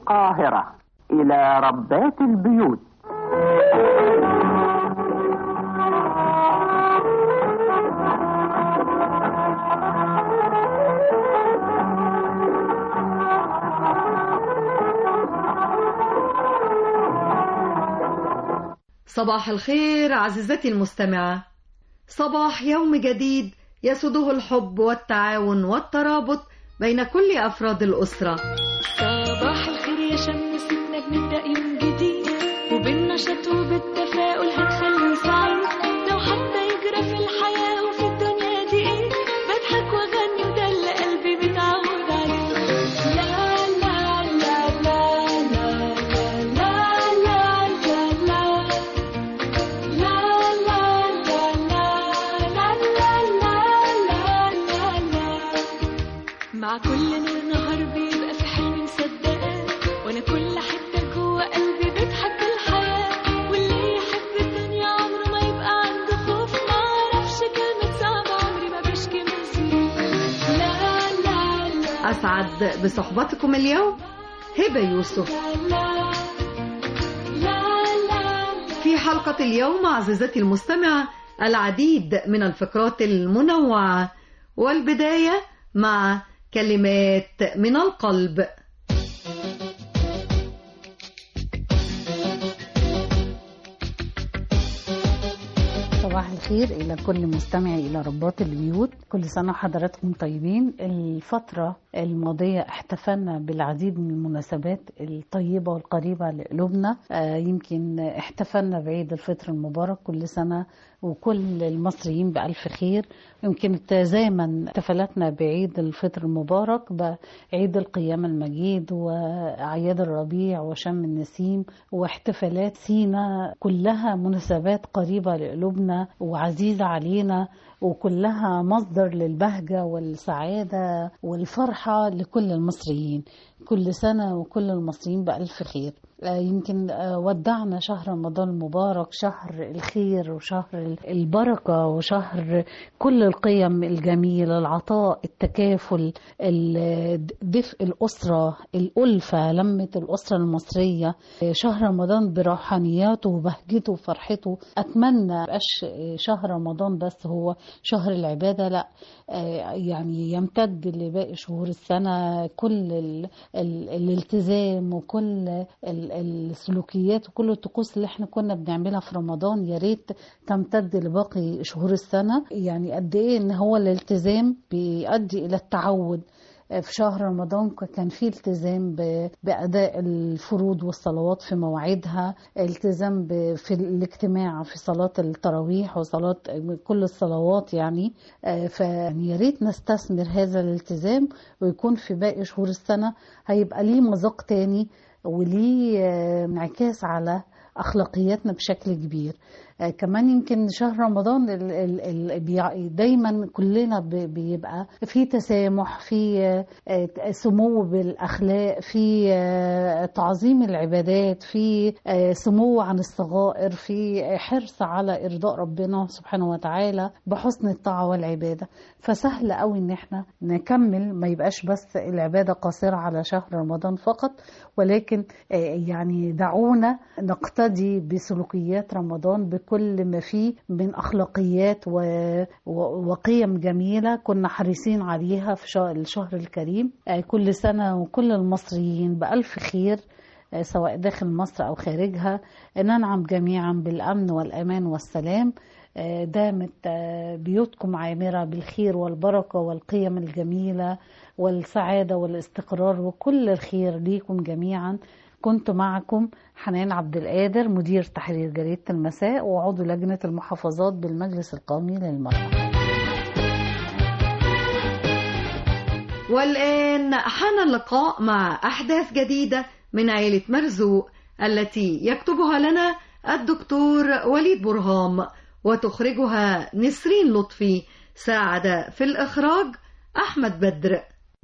القاهرة إلى ربات البيوت صباح الخير عزيزتي المستمعة صباح يوم جديد يسوده الحب والتعاون والترابط بين كل أفراد الأسرة صباح الخير يا شمسنا بنبدأ يوم جديد وبالنشاط وبالتفاؤل هنخليه سعيد لو حتى يجرى في الحياة وفي الدنيا دي ايه بضحك واغني وده اللي قلبي متعود عليه لا لا لا لا لا لا لا لا لا لا لا لا لا لا لا لا مع كل نور نهار بيبقى في حلم مصدقاه وانا كل حته جوه قلبي بتحب الحياه واللي يحب الدنيا عمره ما يبقى عنده خوف ما اعرفش كلمه صعبه عمري ما بشكي من ظروف لا لا لا أسعد بصحبتكم اليوم هبة يوسف لا لا لا في حلقة اليوم عزيزتي المستمعة العديد من الفقرات المنوعة والبداية مع كلمات من القلب صباح الخير إلى كل مستمع إلى رباط البيوت كل سنة وحضراتكم طيبين الفترة الماضية احتفلنا بالعديد من المناسبات الطيبة والقريبة لقلوبنا آه، يمكن احتفلنا بعيد الفطر المبارك كل سنة وكل المصريين بألف خير يمكن تزامن احتفالاتنا بعيد الفطر المبارك بعيد القيامة المجيد وأعياد الربيع وشم النسيم واحتفالات سينا كلها مناسبات قريبة لقلوبنا وعزيزة علينا وكلها مصدر للبهجة والسعادة والفرحة لكل المصريين كل سنة وكل المصريين بألف خير آه، يمكن آه، ودعنا شهر رمضان المبارك شهر الخير وشهر البركة وشهر كل القيم الجميلة العطاء التكافل ال- دفء الأسرة الألفة لمة الأسرة المصرية آه، شهر رمضان بروحانياته وبهجته وفرحته أتمنى مبقاش شهر رمضان بس هو شهر العبادة لا آه، يعني يمتد لباقي شهور السنة كل ال ال الالتزام وكل ال السلوكيات وكل الطقوس اللي احنا كنا بنعملها في رمضان يا ريت تمتد لباقي شهور السنة يعني قد ايه ان هو الالتزام بيؤدي الى التعود في شهر رمضان كان في التزام ب- بأداء الفروض والصلوات في مواعيدها التزام ب- في الاجتماع في صلاة التراويح وصلاة كل الصلوات يعني آه، فيعني يا ريت نستثمر هذا الالتزام ويكون في باقي شهور السنة هيبقى ليه مذاق تاني وليه آه، انعكاس على اخلاقياتنا بشكل كبير آه، كمان يمكن شهر رمضان ال ال ال بيع- دايما كلنا ب- بيبقى في تسامح في آه، آه، سمو بالاخلاق في آه، تعظيم العبادات في آه، سمو عن الصغائر في حرص على ارضاء ربنا سبحانه وتعالى بحسن الطاعه والعباده فسهل قوي ان احنا نكمل ما يبقاش بس العباده قاصره على شهر رمضان فقط ولكن آه، يعني دعونا نقتدي بسلوكيات رمضان بكل ما فيه من اخلاقيات و... و... وقيم جميله كنا حريصين عليها في شهر الشهر الكريم آه، كل سنه وكل المصريين بالف خير آه، سواء داخل مصر او خارجها ننعم جميعا بالامن والامان والسلام آه، دامت آه، بيوتكم عامره بالخير والبركه والقيم الجميله والسعاده والاستقرار وكل الخير ليكم جميعا كنت معكم حنان عبد القادر مدير تحرير جريدة المساء وعضو لجنة المحافظات بالمجلس القومي للمرأة والآن حان اللقاء مع أحداث جديدة من عائلة مرزوق التي يكتبها لنا الدكتور وليد برهام وتخرجها نسرين لطفي ساعد في الإخراج أحمد بدر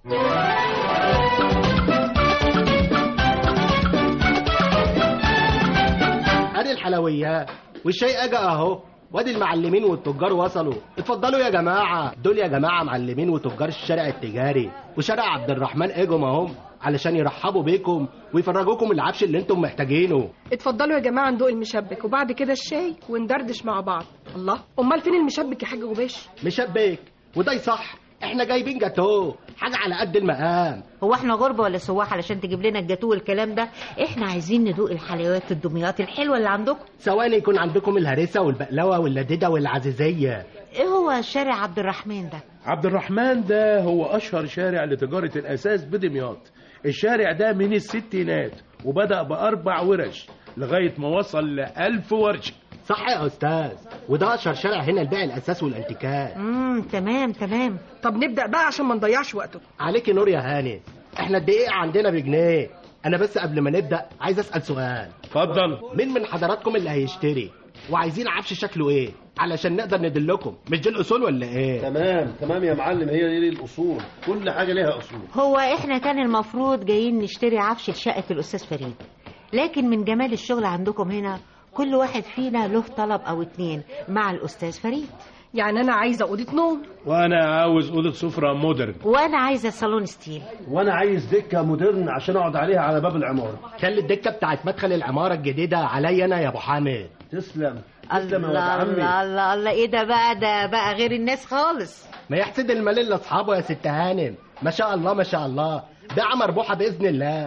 ادي الحلويات والشاي اجا اهو وادي المعلمين والتجار وصلوا اتفضلوا يا جماعه دول يا جماعه معلمين وتجار الشارع التجاري وشارع عبد الرحمن اجوا اهم علشان يرحبوا بيكم ويفرجوكم العفش اللي انتم محتاجينه اتفضلوا يا جماعه ندوق المشبك وبعد كده الشاي وندردش مع بعض الله امال فين المشبك يا حاج غباش مشبك وده صح احنا جايبين جاتوه حاجه على قد المقام هو احنا غربة ولا سواح علشان تجيب لنا الجاتوه والكلام ده احنا عايزين ندوق الحلويات الدمياط الحلوة اللي عندكم ثواني يكون عندكم الهريسه والبقلاوه واللديده والعزيزيه ايه هو شارع عبد الرحمن ده عبد الرحمن ده هو أشهر شارع لتجارة الأساس بدمياط الشارع ده من الستينات وبدأ بأربع ورش لغاية ما وصل لألف ورشة صح يا استاذ وده اشهر شارع هنا لبيع الاساس والانتيكات امم تمام تمام طب نبدا بقى عشان ما نضيعش وقته عليكي نور يا هاني احنا الدقيقه عندنا بجنيه انا بس قبل ما نبدا عايز اسال سؤال اتفضل مين من حضراتكم اللي هيشتري وعايزين عفش شكله ايه علشان نقدر ندلكم مش دي الاصول ولا ايه تمام تمام يا معلم هي دي الاصول كل حاجه ليها اصول هو احنا كان المفروض جايين نشتري عفش لشقة الأستاذ فريد لكن من جمال الشغل عندكم هنا كل واحد فينا له طلب أو اتنين مع الأستاذ فريد يعني انا عايزه اوضه نوم وأنا عاوز أوضة سفرة مودرن وأنا عايزة صالون ستيل وانا عايز دكه مودرن عشان اقعد عليها على باب العماره خلي الدكه بتاعت مدخل العماره الجديده عليا انا يا ابو حامد تسلم تسلم يا ولد الله عمي الله الله الله ايه ده بقى ده بقى غير الناس خالص ما يحسد المال الا اصحابه يا ست هانم ما شاء الله ما شاء الله بيعه مربوحه باذن الله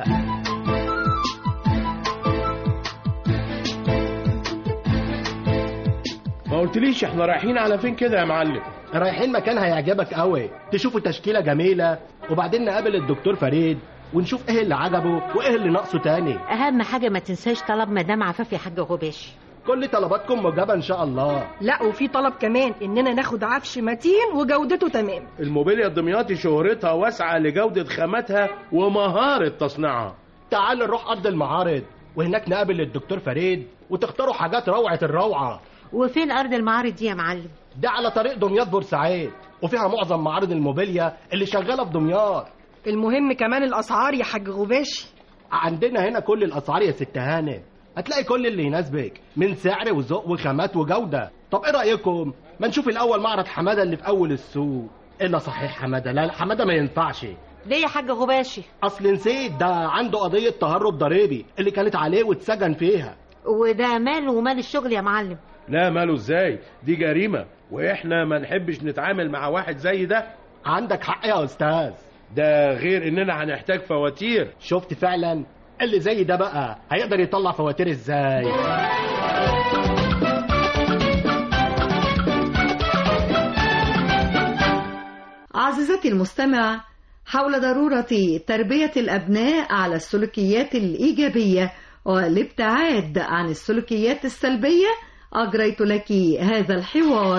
ما قلتليش احنا رايحين على فين كده يا معلم رايحين مكان هيعجبك قوي تشوفوا تشكيله جميله وبعدين نقابل الدكتور فريد ونشوف ايه اللي عجبه وايه اللي ناقصه تاني أهم حاجة ما تنساش طلب مدام عفاف يا حاج غباشي كل طلباتكم مجابه ان شاء الله لا وفي طلب كمان اننا ناخد عفش متين وجودته تمام الموبيليا الدمياطي شهرتها واسعة لجودة خاماتها ومهارة تصنيعها تعال نروح ارض المعارض وهناك نقابل الدكتور فريد وتختاروا حاجات روعه الروعه وفين أرض المعارض دي يا معلم ده على طريق دمياط بورسعيد وفيها معظم معارض الموبيليا اللي شغاله في دمياط المهم كمان الاسعار يا حاج غباشي عندنا هنا كل الاسعار يا ست هانم هتلاقي كل اللي يناسبك من سعر وذوق وخامات وجوده طب ايه رايكم ما نشوف الاول معرض حماده اللي في اول السوق الا صحيح حماده لا لا، حماده ما ينفعش ليه يا حاج غباشي اصل نسيت ده عنده قضيه تهرب ضريبي اللي كانت عليه واتسجن فيها وده ماله ومال الشغل يا معلم لا ماله ازاي دي جريمة واحنا ما نحبش نتعامل مع واحد زي ده عندك حق يا استاذ ده غير اننا هنحتاج فواتير شفت فعلا اللي زي ده بقى هيقدر يطلع فواتير ازاي عزيزتي المستمع حول ضرورة تربية الأبناء على السلوكيات الإيجابية والابتعاد عن السلوكيات السلبية أجريت لك هذا الحوار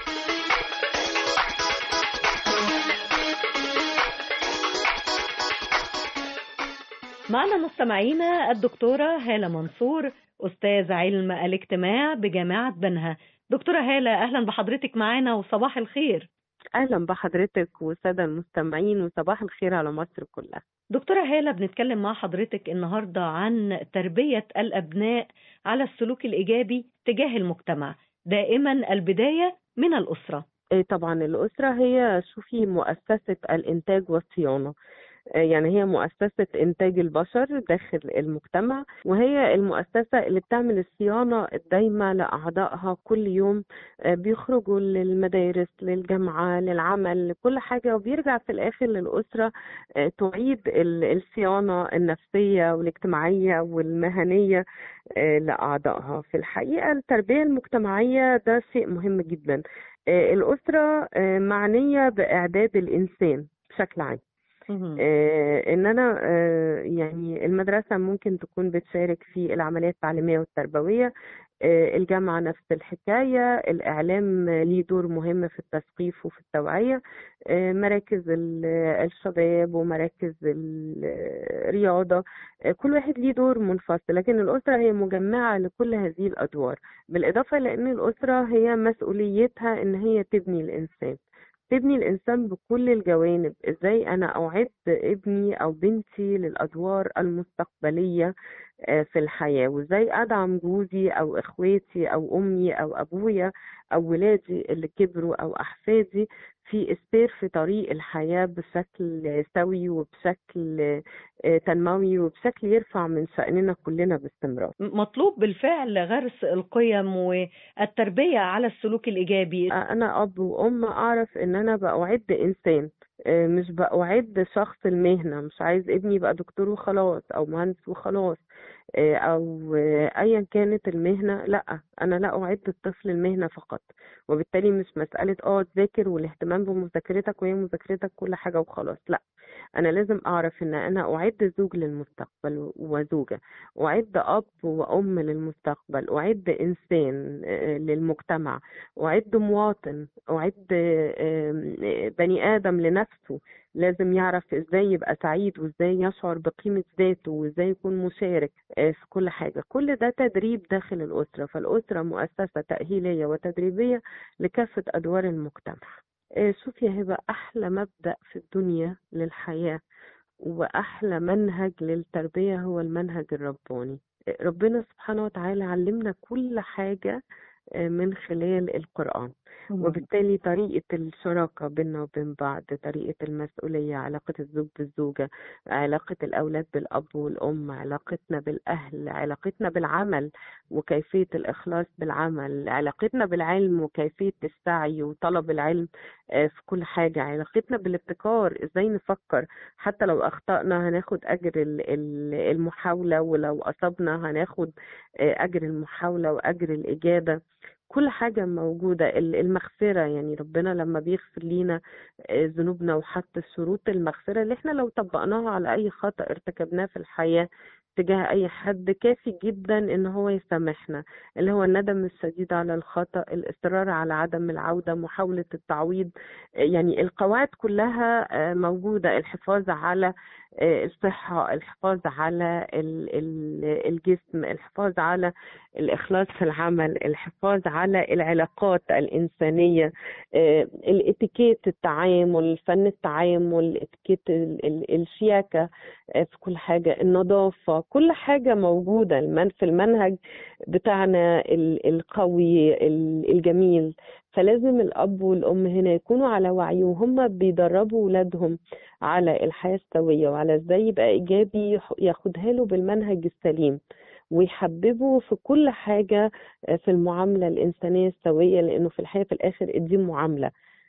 معنا مستمعينا الدكتورة هالة منصور أستاذ علم الاجتماع بجامعة بنها دكتورة هالة أهلا بحضرتك معانا وصباح الخير أهلا بحضرتك والسادة المستمعين وصباح الخير على مصر كلها دكتورة هالة بنتكلم مع حضرتك النهاردة عن تربية الأبناء على السلوك الإيجابي تجاه المجتمع دائما البداية من الأسرة إيه طبعا الأسرة هي شوفي مؤسسة الإنتاج والصيانة آه، يعني هي مؤسسة إنتاج البشر داخل المجتمع وهي المؤسسة اللي بتعمل الصيانة الدايمة لأعضائها كل يوم آه، بيخرجوا للمدارس للجامعة للعمل لكل حاجة وبيرجع في الآخر للأسرة آه، تعيد ال- الصيانة النفسية والاجتماعية والمهنية آه، لأعضائها في الحقيقة التربية المجتمعية ده شيء مهم جدا آه، الأسرة آه، معنية بإعداد الإنسان بشكل عام آه، ان انا آه، يعني المدرسه ممكن تكون بتشارك في العمليه التعليميه والتربويه آه، الجامعه نفس الحكايه الاعلام ليه دور مهم في التثقيف وفي التوعيه آه، مراكز ال- الشباب ومراكز الرياضه آه، كل واحد ليه دور منفصل لكن الاسره هي مجمعه لكل هذه الادوار بالاضافه لان الاسره هي مسؤوليتها ان هي تبني الانسان تبني الإنسان بكل الجوانب إزاي أنا أعد ابني أو بنتي للأدوار المستقبلية آه، في الحياة وإزاي أدعم جوزي أو إخواتي أو أمي أو أبويا أو ولادي اللي كبروا أو أحفادي في السير في طريق الحياة بشكل سوي وبشكل آه، تنموي وبشكل يرفع من شأننا كلنا باستمرار مطلوب بالفعل غرس القيم والتربية على السلوك الإيجابي انا اب وام اعرف ان انا بأعد انسان آه، مش بأعد شخص المهنة مش عايز ابني يبقى دكتور وخلاص او مهندس وخلاص آه، او آه، ايا كانت المهنة لا انا لا اعد الطفل المهنة فقط وبالتالي مش مسألة اه تذاكر والاهتمام بمذاكرتك وهي مذاكرتك كل حاجة وخلاص لا انا لازم اعرف ان انا اعد زوج للمستقبل وزوجة اعد اب وام للمستقبل اعد انسان آه، للمجتمع اعد مواطن اعد آم، آه، بني ادم لنفسه لازم يعرف ازاي يبقى سعيد وازاي يشعر بقيمة ذاته وازاي يكون مشارك آه، في كل حاجة كل ده تدريب داخل الأسرة فالأسرة مؤسسة تأهيلية وتدريبية لكافة أدوار المجتمع آه، شوف يا هبة أحلى مبدأ في الدنيا للحياة وأحلى منهج للتربية هو المنهج الرباني آه، ربنا سبحانه وتعالى علمنا كل حاجة آه، من خلال القرآن وبالتالي طريقة الشراكة بيننا وبين بعض طريقة المسؤولية علاقة الزوج بالزوجة علاقة الأولاد بالأب والأم علاقتنا بالأهل علاقتنا بالعمل وكيفية الإخلاص بالعمل علاقتنا بالعلم وكيفية السعي وطلب العلم آه، في كل حاجة علاقتنا بالابتكار إزاي نفكر حتى لو أخطأنا هناخد أجر ال- ال- المحاولة ولو أصبنا هناخد آه، أجر المحاولة وأجر الإجابة كل حاجة موجودة ال- المغفرة يعني ربنا لما بيغفر لينا آه، ذنوبنا وحط شروط المغفرة اللي احنا لو طبقناها على أي خطأ ارتكبناه في الحياة تجاه أي حد كافي جدا إن هو يسامحنا اللي هو الندم الشديد على الخطأ الإصرار على عدم العودة محاولة التعويض آه، يعني القواعد كلها آه، موجودة الحفاظ على آه، الصحة الحفاظ على ال- ال- الجسم الحفاظ على الإخلاص في العمل الحفاظ على العلاقات الإنسانية آه، الاتيكيت التعامل فن التعامل الاتيكيت ال- ال- الشياكة آه، في كل حاجة النظافة كل حاجة موجودة المن في المنهج بتاعنا ال- القوي ال- الجميل فلازم الأب والأم هنا يكونوا على وعي وهم بيدربوا ولادهم على الحياة السوية وعلى ازاي يبقى إيجابي يح- ياخدها له بالمنهج السليم ويحببه في كل حاجة في المعاملة الإنسانية السوية لأنه في الحقيقة في الآخر دي معاملة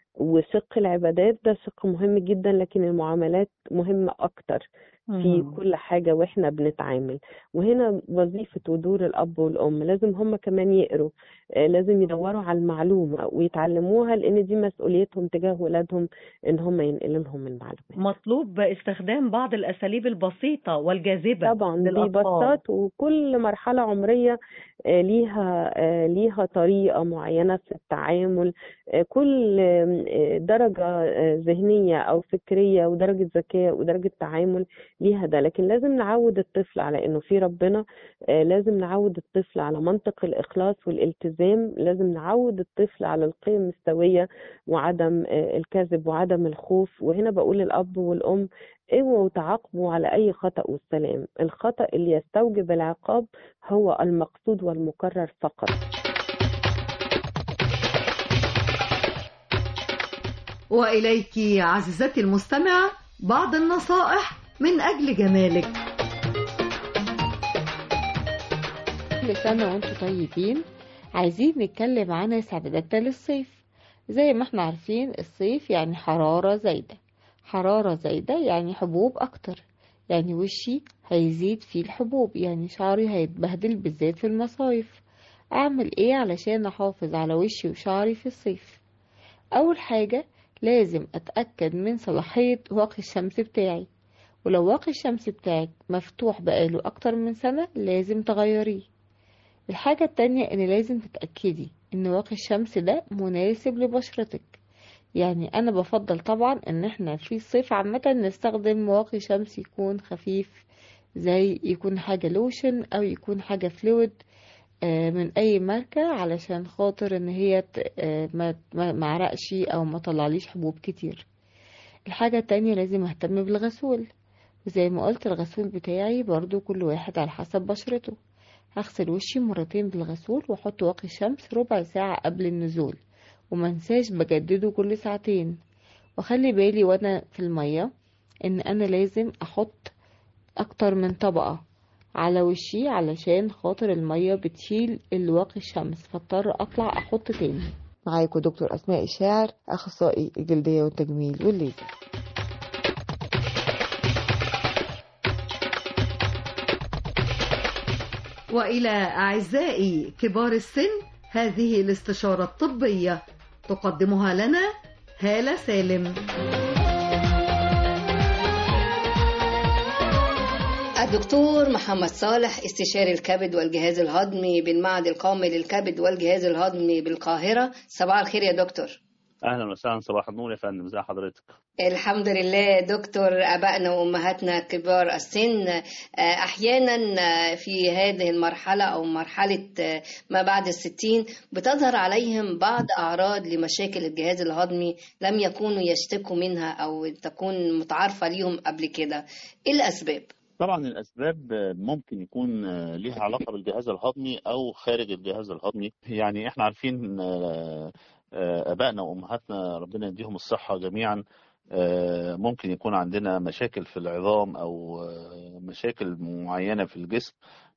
وشق العبادات ده شق مهم جدا لكن المعاملات مهمة أكتر في مم. كل حاجة وإحنا بنتعامل وهنا وظيفة ودور الأب والأم لازم هم كمان يقروا آه، لازم يدوروا على المعلومة ويتعلموها لأن دي مسؤوليتهم تجاه ولادهم إن هم ينقلوا لهم المعلومة مطلوب استخدام بعض الأساليب البسيطة والجاذبة طبعا للأطفال بيبسط وكل مرحلة عمرية آه، ليها آه، ليها طريقة معينة في التعامل آه، كل آه، درجة آه، ذهنية أو فكرية ودرجة ذكاء ودرجة تعامل ليها ده لكن لازم نعود الطفل على إنه في ربنا آه، لازم نعود الطفل على منطق الإخلاص والالتزام لازم نعود الطفل على القيم السوية وعدم آه، الكذب وعدم الخوف وهنا بقول الأب والأم اوعوا تعاقبوا على أي خطأ والسلام الخطأ اللي يستوجب العقاب هو المقصود والمكرر فقط وإليك عزيزتي المستمعة بعض النصائح من أجل جمالك كل سنة وانتم طيبين عايزين نتكلم عن استعداداتنا للصيف زي ما احنا عارفين الصيف يعني حرارة زايدة حرارة زايدة يعني حبوب أكتر يعني وشي هيزيد فيه الحبوب يعني شعري هيتبهدل بالذات في المصايف أعمل إيه علشان أحافظ على وشي وشعري في الصيف أول حاجة لازم أتأكد من صلاحية واقي الشمس بتاعي ولو واقي الشمس بتاعك مفتوح بقاله أكتر من سنة لازم تغيريه الحاجة التانية إن لازم تتأكدي إن واقي الشمس ده مناسب لبشرتك يعني أنا بفضل طبعا إن احنا في الصيف عامة نستخدم واقي شمس يكون خفيف زي يكون حاجة لوشن أو يكون حاجة فلويد آه، من أي ماركة علشان خاطر إن هي ت- آه، ما ما معرقش أو ما طلعليش حبوب كتير الحاجة التانية لازم أهتم بالغسول وزي ما قلت الغسول بتاعي برضو كل واحد على حسب بشرته هغسل وشي مرتين بالغسول واحط واقي الشمس ربع ساعة قبل النزول ومنساش بجدده كل ساعتين وخلي بالي وانا في المية ان انا لازم احط اكتر من طبقة على وشي علشان خاطر المية بتشيل الواقي الشمس فاضطر اطلع احط تاني معاكم دكتور اسماء الشاعر اخصائي الجلدية والتجميل والليزر وإلى أعزائي كبار السن هذه الاستشارة الطبية تقدمها لنا هالة سالم الدكتور محمد صالح استشاري الكبد والجهاز الهضمي بالمعهد القومي للكبد والجهاز الهضمي بالقاهرة صباح الخير يا دكتور اهلا وسهلا صباح النور يا فندم ازي حضرتك الحمد لله دكتور أبائنا وأمهاتنا كبار السن أحيانا في هذه المرحلة أو مرحلة ما بعد الستين بتظهر عليهم بعض أعراض لمشاكل الجهاز الهضمي لم يكونوا يشتكوا منها أو تكون متعارفة ليهم قبل كده إيه الأسباب؟ طبعا الاسباب ممكن يكون ليها علاقه بالجهاز الهضمي او خارج الجهاز الهضمي يعني احنا عارفين ابائنا وامهاتنا ربنا يديهم الصحه جميعا ممكن يكون عندنا مشاكل في العظام او مشاكل معينه في الجسم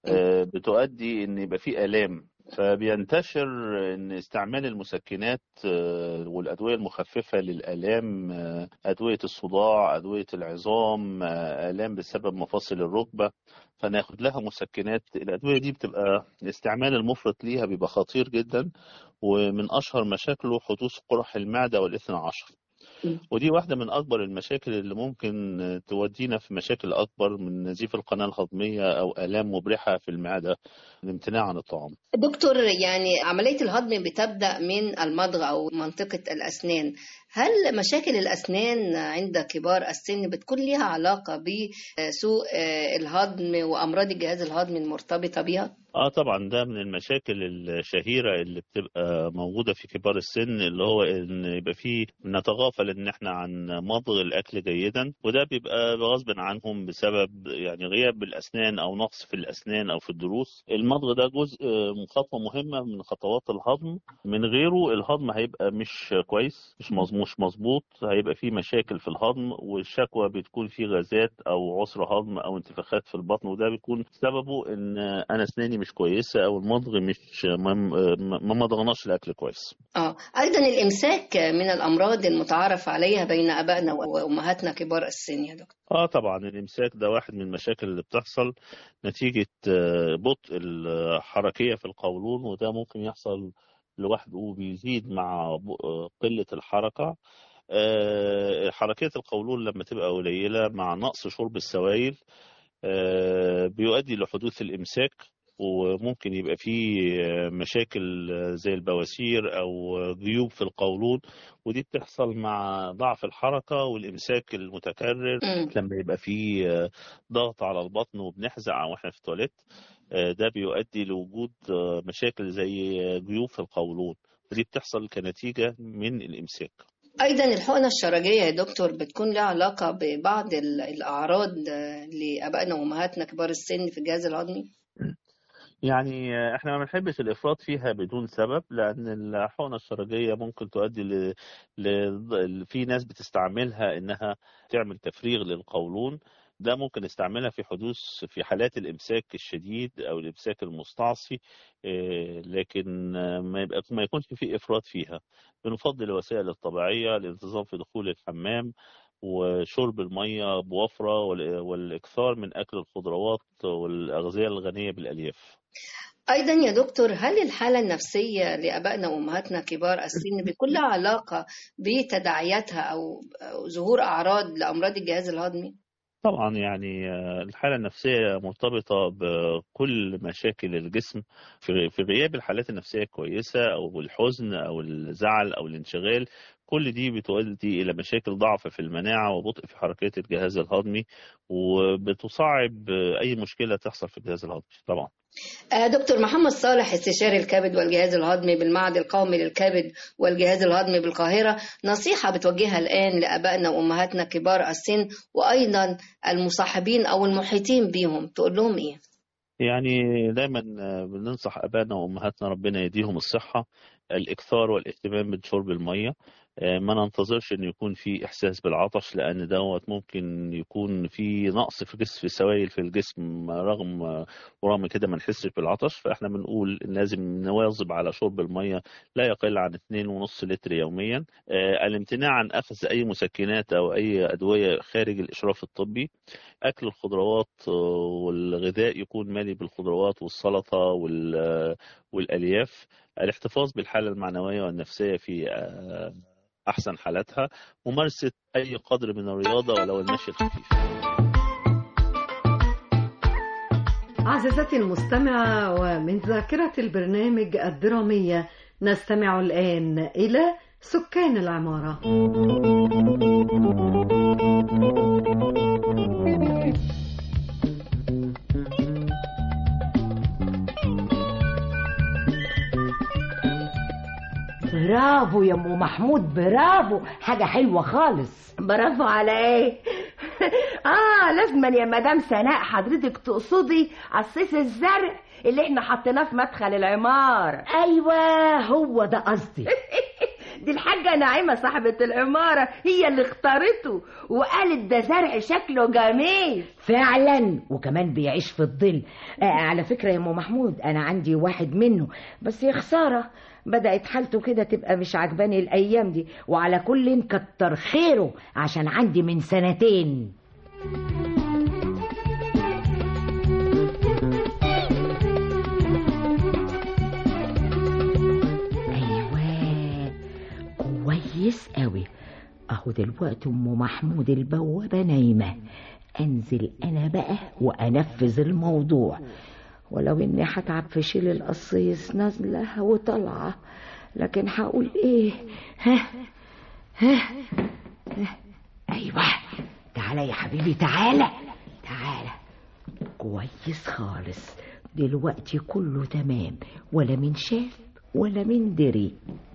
بتؤدي ان يبقى في الام فبينتشر ان استعمال المسكنات والادويه المخففه للالام ادويه الصداع ادويه العظام الام بسبب مفاصل الركبه فناخد لها مسكنات الادويه دي بتبقى الاستعمال المفرط ليها بيبقى خطير جدا ومن اشهر مشاكله حدوث قرح المعده والاثنى عشر ودي واحدة من أكبر المشاكل اللي ممكن تودينا في مشاكل أكبر من نزيف القناة الهضمية أو آلام مبرحة في المعدة الامتناع عن الطعام دكتور يعني عملية الهضم بتبدأ من المضغ أو منطقة الأسنان هل مشاكل الأسنان عند كبار السن بتكون لها علاقة بسوء الهضم وأمراض الجهاز الهضمي المرتبطة بها؟ اه طبعا ده من المشاكل الشهيره اللي بتبقى موجوده في كبار السن اللي هو ان يبقى فيه نتغافل ان احنا عن مضغ الاكل جيدا وده بيبقى غصب عنهم بسبب يعني غياب الاسنان او نقص في الاسنان او في الضروس المضغ ده جزء خطوه مهمه من خطوات الهضم من غيره الهضم هيبقى مش كويس مش مش مظبوط هيبقى فيه مشاكل في الهضم والشكوى بتكون فيه غازات او عسر هضم او انتفاخات في البطن وده بيكون سببه ان انا اسناني مش كويسه او المضغ مش ما مضغناش الاكل كويس. اه ايضا الامساك من الامراض المتعارف عليها بين ابائنا وامهاتنا كبار السن يا دكتور. اه طبعا الامساك ده واحد من المشاكل اللي بتحصل نتيجه بطء الحركيه في القولون وده ممكن يحصل لوحده وبيزيد مع قله الحركه حركيه القولون لما تبقى قليله مع نقص شرب السوائل بيؤدي لحدوث الامساك وممكن يبقى فيه مشاكل زي البواسير او جيوب في القولون ودي بتحصل مع ضعف الحركه والامساك المتكرر م. لما يبقى فيه ضغط على البطن وبنحزق واحنا في التواليت ده بيؤدي لوجود مشاكل زي جيوب في القولون ودي بتحصل كنتيجه من الامساك ايضا الحقنه الشرجيه يا دكتور بتكون لها علاقه ببعض الاعراض لابائنا وامهاتنا كبار السن في الجهاز الهضمي يعني احنا ما بنحبش الافراط فيها بدون سبب لان الحقنه الشرجيه ممكن تؤدي ل... ل... في ناس بتستعملها انها تعمل تفريغ للقولون ده ممكن نستعملها في حدوث في حالات الامساك الشديد او الامساك المستعصي لكن ما يبقى ما يكونش في افراط فيها بنفضل الوسائل الطبيعيه الانتظام في دخول الحمام وشرب الميه بوفره والاكثار من اكل الخضروات والاغذيه الغنيه بالالياف ايضا يا دكتور هل الحاله النفسيه لابائنا وامهاتنا كبار السن بيكون لها علاقه بتداعياتها او ظهور اعراض لامراض الجهاز الهضمي طبعا يعني الحالة النفسية مرتبطة بكل مشاكل الجسم في غياب الحالات النفسية الكويسة أو الحزن أو الزعل أو الانشغال كل دي بتؤدي إلى مشاكل ضعف في المناعة وبطء في حركات الجهاز الهضمي وبتصعب أي مشكلة تحصل في الجهاز الهضمي طبعا دكتور محمد صالح استشاري الكبد والجهاز الهضمي بالمعهد القومي للكبد والجهاز الهضمي بالقاهرة نصيحة بتوجهها الآن لأبائنا وأمهاتنا كبار السن وأيضا المصاحبين أو المحيطين بيهم تقول لهم إيه؟ يعني دايما بننصح ابائنا وامهاتنا ربنا يديهم الصحه الاكثار والاهتمام بشرب الميه ما ننتظرش ان يكون في احساس بالعطش لان دوت ممكن يكون في نقص في جسم في سوائل في الجسم رغم ورغم كده ما نحسش بالعطش فاحنا بنقول إن لازم نواظب على شرب الميه لا يقل عن 2.5 لتر يوميا الامتناع عن اخذ اي مسكنات او اي ادويه خارج الاشراف الطبي اكل الخضروات والغذاء يكون مالي بالخضروات والسلطه والالياف الاحتفاظ بالحاله المعنويه والنفسيه في احسن حالاتها ممارسه اي قدر من الرياضه ولو المشي الخفيف عزيزتي المستمعة ومن ذاكرة البرنامج الدرامية نستمع الآن إلى سكان العمارة برافو يا ام محمود برافو حاجه حلوه خالص برافو على ايه اه لازما يا مدام سناء حضرتك تقصدي عصيص الزرع اللي احنا حطيناه في مدخل العمارة ايوه هو ده قصدي دي الحاجة نعيمة صاحبة العمارة هي اللي اختارته وقالت ده زرع شكله جميل فعلا وكمان بيعيش في الظل آه على فكرة يا ام محمود انا عندي واحد منه بس يا خسارة بدأت حالته كده تبقى مش عجباني الأيام دي وعلى كل كتر خيره عشان عندي من سنتين أيوة كويس قوي أهو دلوقتي أم محمود البوابة نايمة أنزل أنا بقى وأنفذ الموضوع ولو اني هتعب في شيل القصيص نازله وطالعه لكن هقول ايه ها ها, ها. ايوه تعالى يا حبيبي تعالى تعالى كويس خالص دلوقتي كله تمام ولا من شاف ولا من دري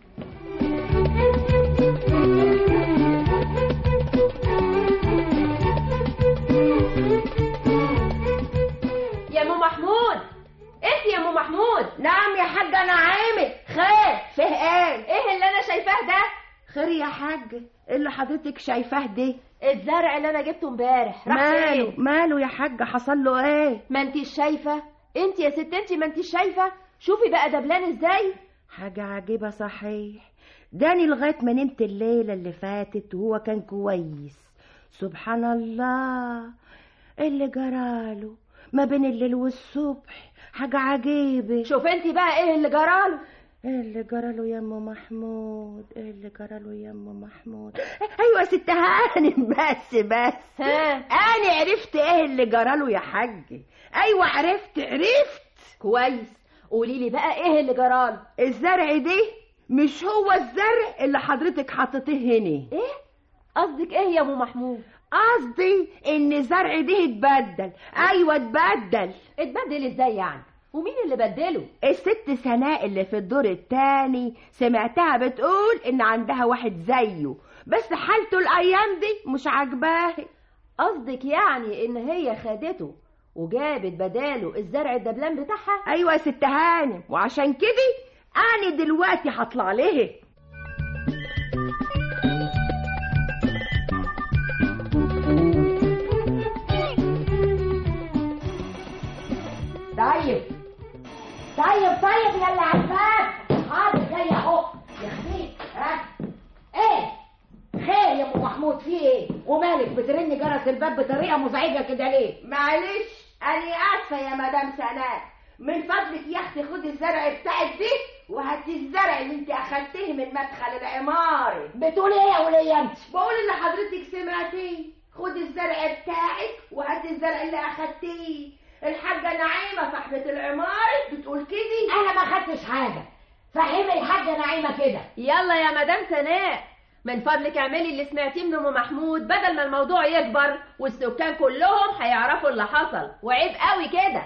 يا ام محمود انت يا ام محمود نعم يا حاجه نعيمه خير فيه ايه ايه اللي انا شايفاه ده خير يا حاج ايه اللي حضرتك شايفاه ده الزرع اللي انا جبته امبارح ماله ماله يا حاج حصل له ايه ما انت شايفه انت يا ست انت ما انت شايفه شوفي بقى دبلان ازاي حاجه عجيبه صحيح داني لغايه ما نمت الليله اللي فاتت وهو كان كويس سبحان الله ايه اللي جراله ما بين الليل والصبح حاجة عجيبة شوف انت بقى ايه اللي جراله ايه اللي جراله يا ام محمود ايه اللي جراله يا ام محمود ايوه يا ست هانم بس بس انا عرفت ايه اللي جراله يا حاج ايوه عرفت عرفت كويس قولي لي بقى ايه اللي جراله الزرع دي مش هو الزرع اللي حضرتك حطيتيه هنا ايه قصدك ايه يا ام محمود قصدي ان زرع دي اتبدل ايوه اتبدل اتبدل ازاي يعني ومين اللي بدله الست سناء اللي في الدور التاني سمعتها بتقول ان عندها واحد زيه بس حالته الايام دي مش عاجباه قصدك يعني ان هي خدته وجابت بداله الزرع الدبلان بتاعها ايوه يا ست هانم وعشان كده انا دلوقتي هطلع ليه طيب طيب طيب يلا على الباب حاضر جاي اهو يا خبيث ها ايه خير يا ام محمود في ايه ومالك بترن جرس الباب بطريقه مزعجه كده ليه معلش انا اسفه يا مدام سناء من فضلك يا اختي خدي الزرع بتاعك دي وهاتي الزرع اللي انت اخدتيه من مدخل العماره بتقولي ايه يا وليه انت بقول اللي حضرتك سمعتيه خدي الزرع بتاعك وهاتي الزرع اللي اخدتيه الحاجة نعيمة صاحبة العمارة بتقول كده أنا ما خدتش حاجة فهمي الحاجة نعيمة كده يلا يا مدام سناء من فضلك اعملي اللي سمعتيه من ام محمود بدل ما الموضوع يكبر والسكان كلهم هيعرفوا اللي حصل وعيب قوي كده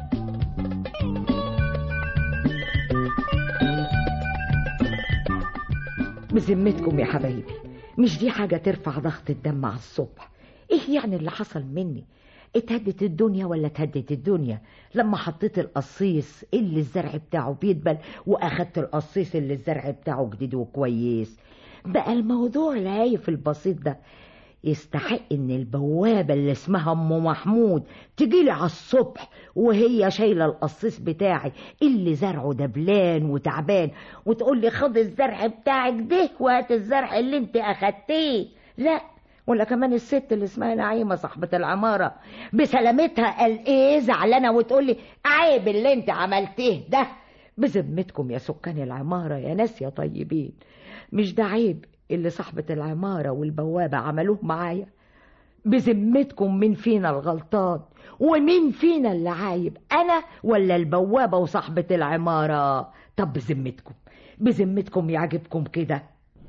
بذمتكم يا حبايبي مش دي حاجة ترفع ضغط الدم على الصبح ايه يعني اللي حصل مني اتهدت الدنيا ولا اتهدت الدنيا لما حطيت القصيص اللي الزرع بتاعه بيدبل واخدت القصيص اللي الزرع بتاعه جديد وكويس بقى الموضوع الهايف البسيط ده يستحق ان البوابة اللي اسمها ام محمود تجيلي على الصبح وهي شايلة القصيص بتاعي اللي زرعه دبلان وتعبان وتقول لي خد الزرع بتاعك ده وهات الزرع اللي انت اخدتيه لا ولا كمان الست اللي اسمها نعيمة صاحبة العمارة بسلامتها قال ايه زعلانة وتقول لي عيب اللي انت عملتيه ده بذمتكم يا سكان العمارة يا ناس يا طيبين مش ده عيب اللي صاحبة العمارة والبوابة عملوه معايا بذمتكم مين فينا الغلطان ومين فينا اللي عايب انا ولا البوابة وصاحبة العمارة طب بذمتكم بذمتكم يعجبكم كده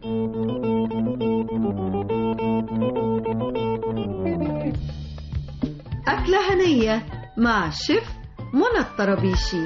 أكلة هنية مع الشيف منى الطرابيشي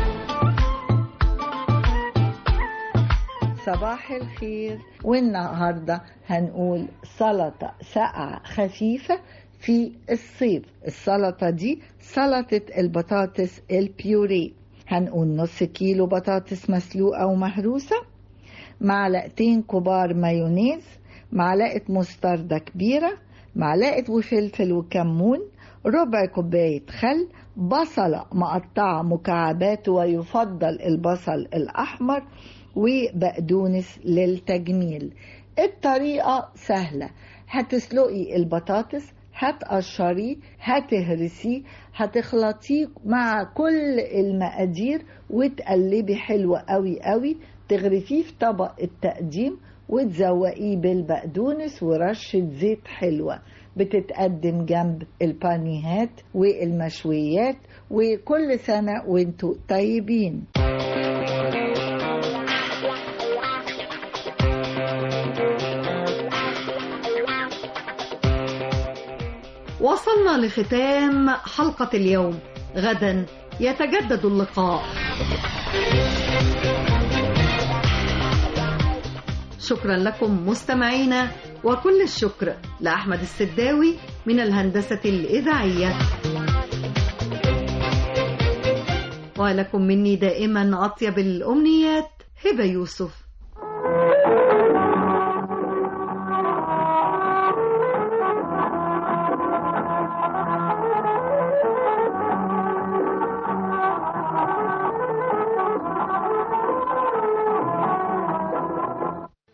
صباح الخير والنهاردة هنقول سلطة ساقعة خفيفة في الصيف السلطة دي سلطة البطاطس البيوري هنقول نص كيلو بطاطس مسلوقة ومهروسة معلقتين كبار مايونيز معلقة مستردة كبيرة معلقة وفلفل وكمون ربع كوباية خل بصلة مقطعة مكعبات ويفضل البصل الأحمر وبقدونس للتجميل الطريقة سهلة هتسلقي البطاطس هتقشريه هتهرسيه هتخلطيه مع كل المقادير وتقلبي حلو قوي قوي تغرفيه في طبق التقديم وتزوقيه بالبقدونس ورشة زيت حلوة بتتقدم جنب البانيهات والمشويات وكل سنة وانتوا طيبين وصلنا لختام حلقة اليوم غدا يتجدد اللقاء شكرا لكم مستمعينا وكل الشكر لأحمد السداوي من الهندسة الإذاعية ولكم مني دائما أطيب الأمنيات هبة يوسف